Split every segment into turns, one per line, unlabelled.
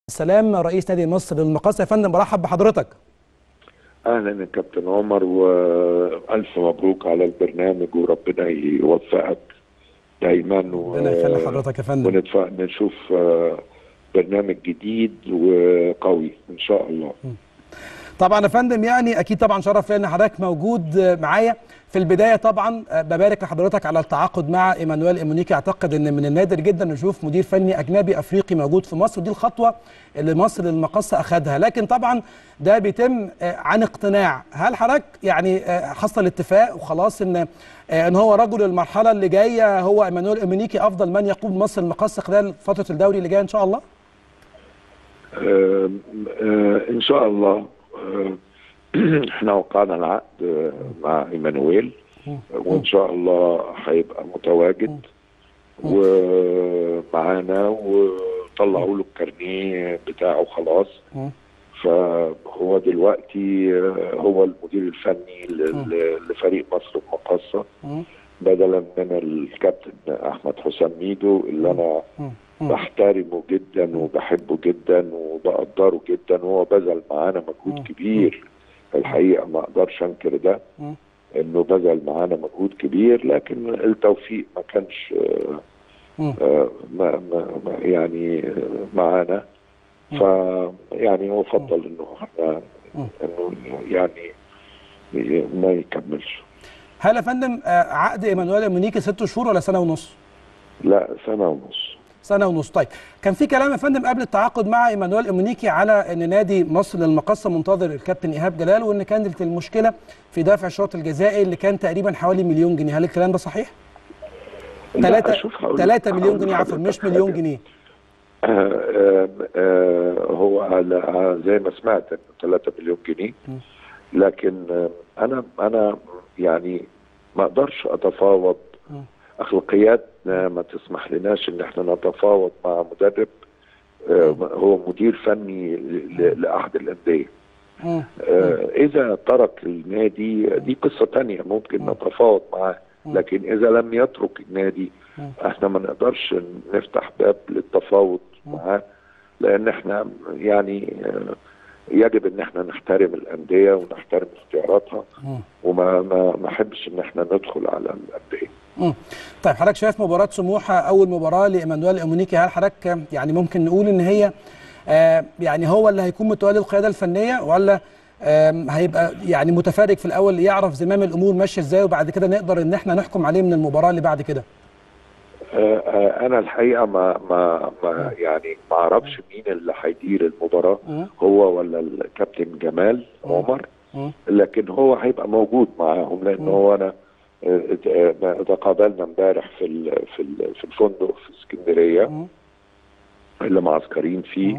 سلام رئيس نادي مصر للمقاصة يا فندم برحب بحضرتك
اهلا يا كابتن عمر والف مبروك على البرنامج وربنا يوفقك دايما
ربنا يخلي حضرتك يا فندم
ونتفق نشوف آه، برنامج جديد وقوي ان شاء الله
طبعا يا فندم يعني اكيد طبعا شرف لي ان حضرتك موجود معايا في البدايه طبعا ببارك لحضرتك على التعاقد مع ايمانويل ايمونيكي اعتقد ان من النادر جدا نشوف مدير فني اجنبي افريقي موجود في مصر ودي الخطوه اللي مصر للمقصه اخذها لكن طبعا ده بيتم عن اقتناع هل حضرتك يعني حصل اتفاق وخلاص ان ان هو رجل المرحله اللي جايه هو ايمانويل ايمونيكي افضل من يقود مصر المقصه خلال فتره الدوري اللي جايه ان شاء الله
آه، آه، ان شاء الله آه، احنا وقعنا العقد آه، مع ايمانويل وان شاء الله هيبقى متواجد ومعانا وطلعوا له الكارنيه بتاعه خلاص
مم.
فهو دلوقتي آه، هو المدير الفني ل- لفريق مصر المقاصه
مم.
بدلا من الكابتن احمد حسام ميدو اللي انا
مم. مم.
بحترمه جدا وبحبه جدا وبقدره جدا وهو بذل معانا مجهود كبير الحقيقه ما اقدرش انكر ده
مم.
انه بذل معانا مجهود كبير لكن التوفيق ما كانش آه،
مم.
آه، ما ما ما يعني آه، معانا ف يعني هو فضل انه احنا
مم.
انه يعني ما يكملش
هل يا فندم آه، عقد ايمانويل ايمونيكي ست شهور ولا سنه ونص؟
لا سنه ونص
سنه ونص طيب كان في كلام يا فندم قبل التعاقد مع ايمانويل ايمونيكي على ان نادي مصر للمقصه منتظر الكابتن ايهاب جلال وان كانت المشكله في دفع الشوط الجزائي اللي كان تقريبا حوالي مليون جنيه هل الكلام ده صحيح؟
لا،
3
أشوف هقول-
3 مليون
هقول
جنيه عفوا
لحضرتك
مش مليون
حاجة.
جنيه
آه، آه، آه، هو على زي ما سمعت انه 3 مليون جنيه
م.
لكن آه، انا انا يعني ما اقدرش اتفاوض
م.
اخلاقياتنا ما تسمح لناش ان احنا نتفاوض مع مدرب آه، هو مدير فني ل- ل- لاحد الانديه
مم.
آه، اذا ترك النادي دي قصه تانية ممكن نتفاوض معاه لكن اذا لم يترك النادي احنا ما نقدرش نفتح باب للتفاوض معاه لان احنا يعني آه، يجب ان احنا نحترم الانديه ونحترم اختياراتها
مم.
وما ما ما احبش ان احنا ندخل على الانديه
مم. طيب حضرتك شايف مباراة سموحة أول مباراة لإيمانويل إيمونيكي هل حضرتك يعني ممكن نقول إن هي آه يعني هو اللي هيكون متولي القيادة الفنية ولا آم، هيبقى يعني متفرج في الأول يعرف زمام الأمور ماشية إزاي وبعد كده نقدر إن إحنا نحكم عليه من المباراة اللي بعد كده
آه، آه، انا الحقيقه ما ما ما يعني ما اعرفش مين اللي هيدير المباراه
مم.
هو ولا الكابتن جمال عمر
مم.
لكن هو هيبقى موجود معاهم لان هو انا آه، آه، تقابلنا امبارح في ال- في ال- في الفندق في اسكندريه
مم.
اللي معسكرين فيه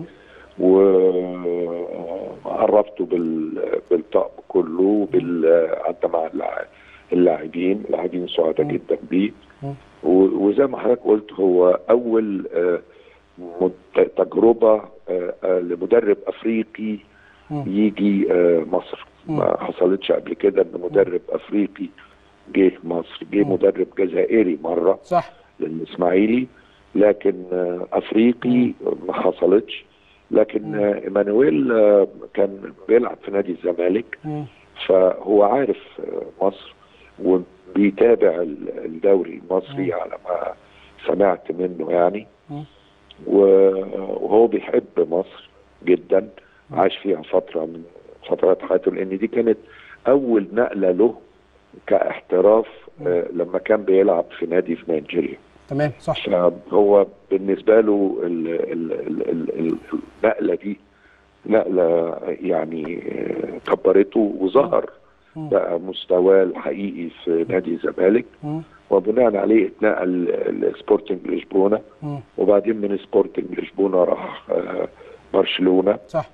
وعرفته بالطقم كله وبال حتى مع اللاع- اللاعبين اللاعبين سعداء جدا بيه
مم.
و- وزي ما حضرتك قلت هو اول آه، مت- تجربه آه، آه، لمدرب افريقي
مم.
يجي آه، مصر ما حصلتش قبل كده ان مدرب افريقي جه مصر جه مدرب جزائري مره
صح
للاسماعيلي لكن آه، افريقي ما حصلتش لكن آه، ايمانويل آه، كان بيلعب في نادي الزمالك
مم.
فهو عارف آه، مصر وبيتابع ال- الدوري المصري على ما سمعت منه يعني
مم.
و- وهو بيحب مصر جدا عاش فيها فترة من فترات حياته لأن دي كانت أول نقلة له كاحتراف آه، لما كان بيلعب في نادي في نيجيريا
تمام صح
فهو بالنسبة له ال- ال- ال- ال- ال- النقلة دي نقلة يعني آه، كبرته وظهر
مم.
بقى مستواه الحقيقي في نادي الزمالك
مم.
وبناء عليه اتنقل لسبورتنج لشبونه
مم.
وبعدين من سبورتنج لشبونه راح آه، برشلونه
صح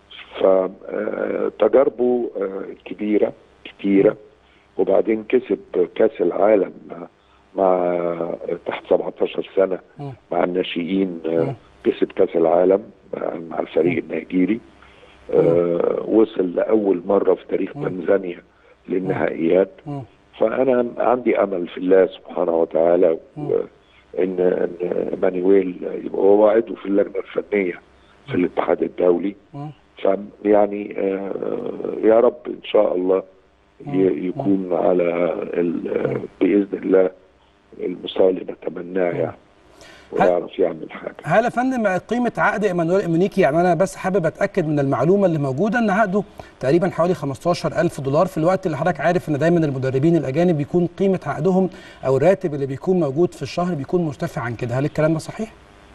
فتجاربه كبيره كتيره وبعدين كسب كاس العالم مع- مع تحت 17 سنه
مم.
مع الناشئين آه، كسب كاس العالم مع- مع الفريق النيجيري آه، وصل لاول مره في تاريخ تنزانيا للنهائيات
مم.
فانا عندي امل في الله سبحانه وتعالى و- ان ان مانويل يبقى هو عضو في اللجنه الفنيه في الاتحاد الدولي
مم.
فيعني آه، يا رب ان شاء الله ي- يكون على ال- باذن الله المستوى اللي نتمناه يعني ويعرف يعمل حاجه
هل يا فندم قيمه عقد ايمانويل امونيكي يعني انا بس حابب اتاكد من المعلومه اللي موجوده ان عقده تقريبا حوالي 15000 دولار في الوقت اللي حضرتك عارف ان دايما المدربين الاجانب بيكون قيمه عقدهم او الراتب اللي بيكون موجود في الشهر بيكون مرتفع عن كده هل الكلام ده صحيح؟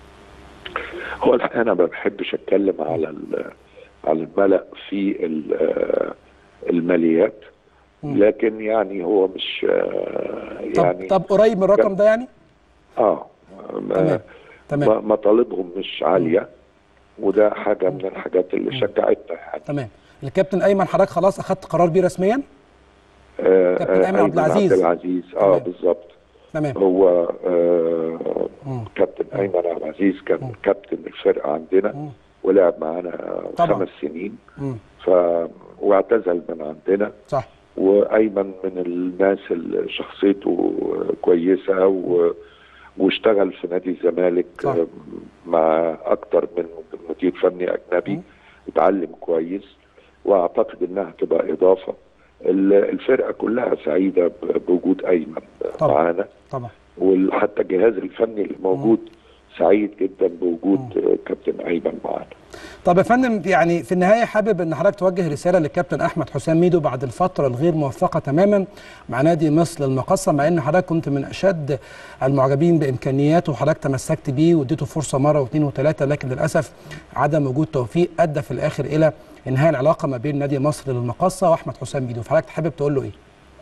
هو الحقيقة انا ما بحبش اتكلم على ال- على الملأ في ال- آه، الماليات لكن يعني هو مش آه،
طب
يعني
طب قريب من الرقم ده يعني؟
اه
تمام
ما-
تمام
ما- مطالبهم مش عاليه وده حاجه من الحاجات اللي شجعتنا يعني
تمام الكابتن ايمن حضرتك خلاص اخذت قرار بيه رسميا؟
آه،
كابتن
آه،
أيمن عبد العزيز.
عبد العزيز اه
تمام.
بالظبط
تمام
هو آه
مم.
كابتن ايمن عبد العزيز كان كابتن الفرقه عندنا ولعب معانا
طبعا.
خمس سنين
مم.
ف واعتزل من عندنا
صح
وايمن من الناس اللي شخصيته كويسه و... واشتغل في نادي الزمالك
صح.
مع اكتر من مدير فني اجنبي
مم.
اتعلم كويس واعتقد انها تبقى اضافه ال- الفرقه كلها سعيده ب- بوجود ايمن
طبعا.
معانا
طبعا
وحتى الجهاز الفني اللي موجود سعيد جدا بوجود كابتن ايمن معانا
طب يا فندم يعني في النهايه حابب ان حضرتك توجه رساله للكابتن احمد حسام ميدو بعد الفتره الغير موفقه تماما مع نادي مصر المقصه مع ان حضرتك كنت من اشد المعجبين بامكانياته وحضرتك تمسكت بيه واديته فرصه مره واثنين وثلاثه لكن للاسف عدم وجود توفيق ادى في الاخر الى انهاء العلاقه ما بين نادي مصر للمقصه واحمد حسام ميدو فحضرتك حابب تقول له ايه؟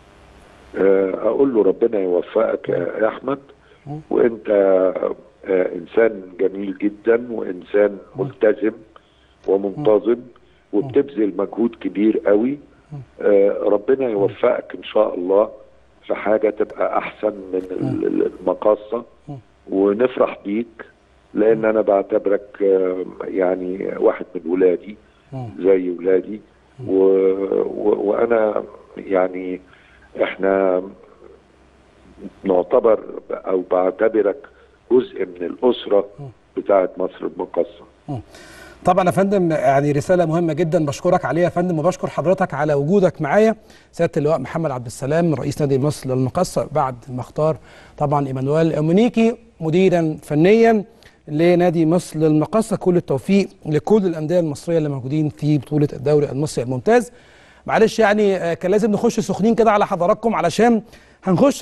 آه، اقول له ربنا يوفقك يا احمد وانت آه، انسان جميل جدا وانسان ملتزم ومنتظم وبتبذل مجهود كبير قوي آه، ربنا يوفقك ان شاء الله في حاجه تبقى احسن من ال- ال- المقاصه ونفرح بيك لان انا بعتبرك آه، يعني واحد من ولادي زي ولادي و... و... وانا يعني احنا نعتبر او بعتبرك جزء من الاسره بتاعه مصر المقاصه
طبعا يا فندم يعني رساله مهمه جدا بشكرك عليها يا فندم وبشكر حضرتك على وجودك معايا سياده اللواء محمد عبد السلام رئيس نادي مصر للمقصه بعد ما اختار طبعا ايمانويل امونيكي مديرا فنيا لنادي مصر للمقصه كل التوفيق لكل الانديه المصريه اللي موجودين في بطوله الدوري المصري الممتاز معلش يعني آه، كان لازم نخش سخنين كده على حضراتكم علشان هنخش